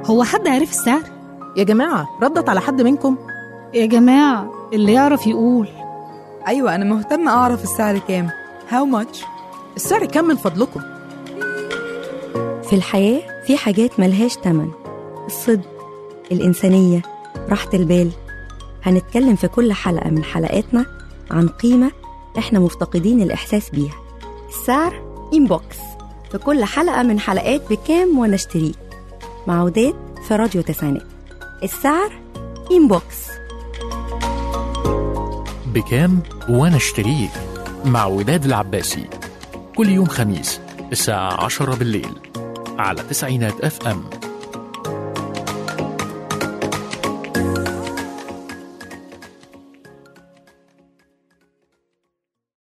هو حد عرف السعر؟ يا جماعة ردت على حد منكم يا جماعة اللي يعرف يقول أيوة أنا مهتمة أعرف السعر كام How much؟ السعر كام من فضلكم في الحياة في حاجات ملهاش تمن الصدق الإنسانية راحة البال هنتكلم في كل حلقة من حلقاتنا عن قيمة إحنا مفتقدين الإحساس بيها السعر إنبوكس في كل حلقة من حلقات بكام وأنا اشتريه مع وداد في راديو تسعينات السعر إنبوكس بكام وانا اشتريه مع وداد العباسي كل يوم خميس الساعة عشرة بالليل على تسعينات اف ام